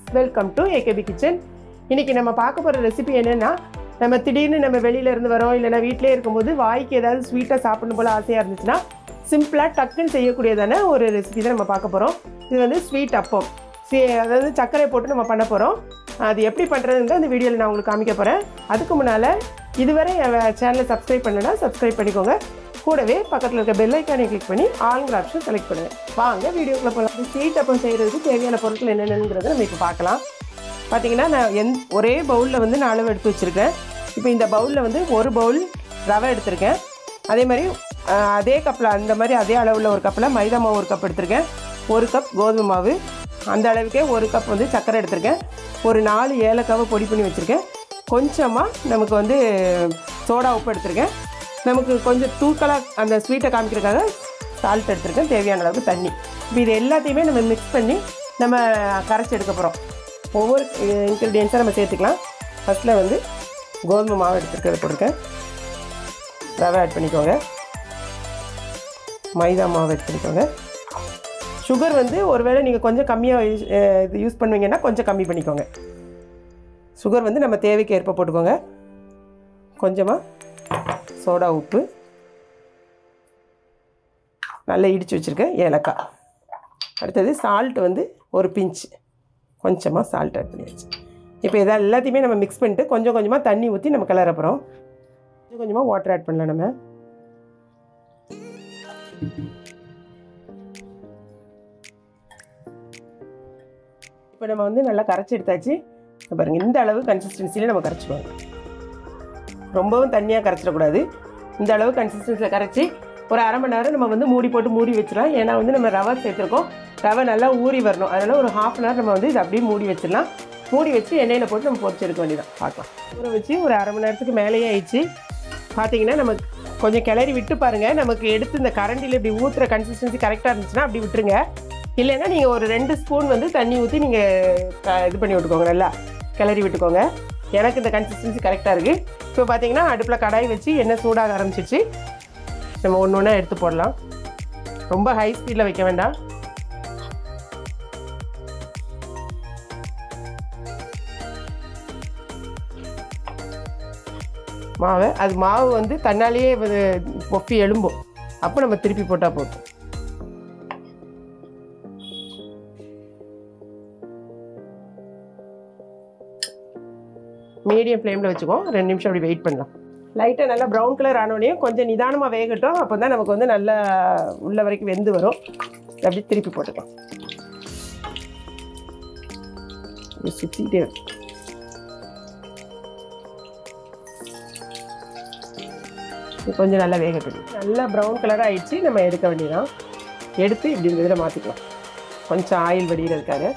Welcome to AKP kitchen இன்னைக்கு நம்ம பார்க்க போகிற ரெசிபி என்னென்னா நம்ம திடீர்னு நம்ம வெளியில இருந்து வரோம் இல்லைன்னா வீட்டிலே இருக்கும்போது வாய்க்கு ஏதாவது ஸ்வீட்டாக சாப்பிடணும் போல் ஆசையாக இருந்துச்சுன்னா சிம்பிளாக டக்குன்னு செய்யக்கூடியதான ஒரு ரெசிபி தான் நம்ம பார்க்க போகிறோம் இது வந்து ஸ்வீட் அப்பம் சி அதாவது சர்க்கரை போட்டு நம்ம பண்ண போகிறோம் அது எப்படி பண்ணுறதுன்னு அந்த வீடியோவில் நான் உங்களுக்கு காமிக்க போகிறேன் அதுக்கு முன்னால் இதுவரை என் சேனலை சப்ஸ்கிரைப் பண்ணனா சப்ஸ்கிரைப் பண்ணிக்கோங்க கூடவே பக்கத்தில் இருக்க பெல் ஐக்கானை கிளிக் பண்ணி ஆளுங்கிற ஆப்ஷன் செலக்ட் பண்ணுங்கள் வாங்க வீடியோக்குள்ளே போகலாம் ஸ்வீட் அப்பம் செய்கிறதுக்கு தேவையான பொருட்கள் என்னென்னங்கிறத நம்ம இப்போ பார்க்கலாம் பார்த்தீங்கன்னா நான் எந் ஒரே பவுலில் வந்து நான் அளவு எடுத்து வச்சுருக்கேன் இப்போ இந்த பவுலில் வந்து ஒரு பவுல் ரவை எடுத்திருக்கேன் அதே மாதிரி ஆஹ், அதே கப்பில் அந்த மாதிரி அதே அளவில் ஒரு கப்பில் மைதா மாவு ஒரு கப் எடுத்திருக்கேன் ஒரு கப் கோதுமை மாவு அந்த அளவுக்கே ஒரு கப் வந்து சர்க்கரை எடுத்திருக்கேன் ஒரு நாலு ஏலக்காவை பொடி பண்ணி வச்சுருக்கேன் கொஞ்சமாக நமக்கு வந்து சோடா உப்பு எடுத்திருக்கேன் நமக்கு கொஞ்சம் தூக்கலாக அந்த ஸ்வீட்டை காமிக்கிறதுக்காக சால்ட் எடுத்திருக்கேன் தேவையான அளவுக்கு தண்ணி இப்போ இது எல்லாத்தையுமே நம்ம மிக்ஸ் பண்ணி நம்ம கரைச்சி எடுக்க போகிறோம் ஒவ்வொரு இன்க்ரீடியன்ஸாக நம்ம சேர்த்துக்கலாம் ஃபஸ்ட்டில் வந்து கோதுமை மாவு எடுத்துருக்கிறது போட்டிருக்கேன் ரவை ஆட் பண்ணிக்கோங்க மைதா மாவு ஆட் பண்ணிக்கோங்க சுகர் வந்து ஒருவேளை நீங்கள் கொஞ்சம் கம்மியாக இது யூஸ் பண்ணுவீங்கன்னா கொஞ்சம் கம்மி பண்ணிக்கோங்க சுகர் வந்து நம்ம தேவைக்கு ஏற்ப போட்டுக்கோங்க கொஞ்சமாக சோடா உப்பு நல்லா இடித்து வச்சுருக்கேன் ஏலக்காய் அடுத்தது சால்ட் வந்து ஒரு பிஞ்ச் கொஞ்சமாக சால்ட் ஆட் பண்ணியாச்சு இப்போ இதை எல்லாத்தையுமே நம்ம மிக்ஸ் பண்ணிட்டு கொஞ்சம் கொஞ்சமாக தண்ணி ஊற்றி நம்ம கிளற போகிறோம் கொஞ்சம் கொஞ்சமாக வாட்டர் ஆட் பண்ணலாம் நம்ம இப்போ நம்ம வந்து நல்லா கரைச்சி எடுத்தாச்சு இப்ப பாருங்க இந்த அளவு கன்சிஸ்டன்சியில் நம்ம கரைச்சிக்குவோம் ரொம்பவும் தண்ணியாக கரைச்சிடக்கூடாது இந்த அளவு கன்சிஸ்டன்சியில் கரைச்சி ஒரு அரை மணி நேரம் நம்ம வந்து மூடி போட்டு மூடி வச்சிடலாம் ஏன்னா வந்து நம்ம ரவை சேர்த்துருக்கோம் ரவை நல்லா ஊறி வரணும் அதனால் ஒரு ஹாஃப் அன் ஹவர் நம்ம வந்து இதை அப்படியே மூடி வச்சிடலாம் மூடி வச்சு எண்ணெயில் போட்டு நம்ம பொரிச்சு எடுக்க வேண்டியதான் பார்க்கலாம் ஊற வச்சு ஒரு அரை மணி நேரத்துக்கு மேலேயே ஆயிடுச்சு பார்த்தீங்கன்னா நமக்கு கொஞ்சம் கிளறி விட்டு பாருங்கள் நமக்கு எடுத்து இந்த கரண்டியில் இப்படி ஊற்றுற கன்சிஸ்டன்சி கரெக்டாக இருந்துச்சுன்னா அப்படி விட்டுருங்க இல்லைன்னா நீங்கள் ஒரு ரெண்டு ஸ்பூன் வந்து தண்ணி ஊற்றி நீங்கள் இது பண்ணி விட்டுக்கோங்க நல்லா கிளறி விட்டுக்கோங்க எனக்கு இந்த கன்சிஸ்டன்சி கரெக்டாக இருக்குது இப்போ பார்த்தீங்கன்னா அடுப்பில் கடாய் வச்சு எண்ணெய் சூடாக ஆரம்பிச்சிச்சு நம்ம ஒன்று ஒன்றா எடுத்து போடலாம் ரொம்ப ஹை ஸ்பீடில் வைக்க வேண்டாம் மாவை அது மாவு வந்து தன்னாலேயே வந்து பொப்பி எழும்பும் அப்போ நம்ம திருப்பி போட்டால் போதும் மீடியம் ஃப்ளேமில் வச்சுக்கோ ரெண்டு நிமிஷம் அப்படி வெயிட் பண்ணலாம் லைட்டாக நல்லா ப்ரௌன் கலர் ஆனோடனே கொஞ்சம் நிதானமாக வேகட்டும் அப்போ தான் நமக்கு வந்து நல்லா உள்ள வரைக்கும் வெந்து வரும் அப்படி திருப்பி போட்டுக்கலாம் இப்படி சுற்றிக்கிட்டே இருக்கு. இது கொஞ்சம் நல்லா வேகட்டும் நல்லா ப்ரௌன் கலராக ஆயிடுச்சு நம்ம எடுக்க வேண்டியதான் எடுத்து இப்படி இந்த இதில் மாற்றிக்கலாம் கொஞ்சம் ஆயில் வடிகிறதுக்காக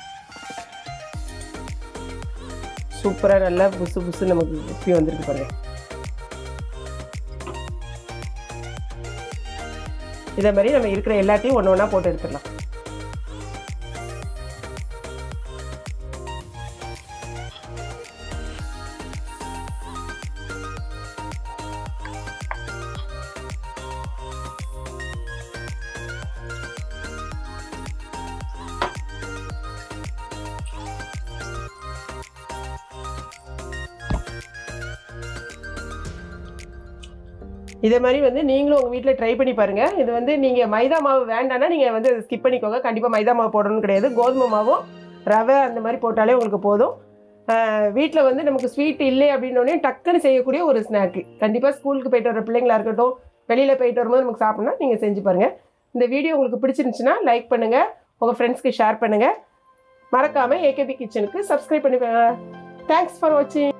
சூப்பராக நல்லா புசு புசு நமக்கு உப்பி வந்திருக்கு பாருங்க இதே மாதிரி நம்ம இருக்கிற எல்லாத்தையும் ஒன்று ஒன்றா போட்டு எடுத்துடலாம் இதே மாதிரி வந்து நீங்களும் உங்கள் வீட்டில் ட்ரை பண்ணி பாருங்கள் இது வந்து நீங்கள் மைதா மாவு வேண்டாம்னா நீங்கள் வந்து ஸ்கிப் பண்ணிக்கோங்க கண்டிப்பாக மைதா மாவு போடணும்னு கிடையாது கோதுமை மாவும் ரவை அந்த மாதிரி போட்டாலே உங்களுக்கு போதும் வீட்டில் வந்து நமக்கு ஸ்வீட் இல்லை அப்படின்னோடனே டக்குன்னு செய்யக்கூடிய ஒரு ஸ்நாக்கு கண்டிப்பாக ஸ்கூலுக்கு போயிட்டு வர பிள்ளைங்களா இருக்கட்டும் வெளியில் போயிட்டு வரும்போது நமக்கு சாப்பிட்ணும்னா நீங்கள் செஞ்சு பாருங்கள் இந்த வீடியோ உங்களுக்கு பிடிச்சிருந்துச்சுன்னா லைக் பண்ணுங்கள் உங்கள் ஃப்ரெண்ட்ஸ்க்கு ஷேர் பண்ணுங்கள் மறக்காமல் ஏகேபி கிச்சனுக்கு சப்ஸ்கிரைப் பண்ணி தேங்க்ஸ் ஃபார் வாட்சிங்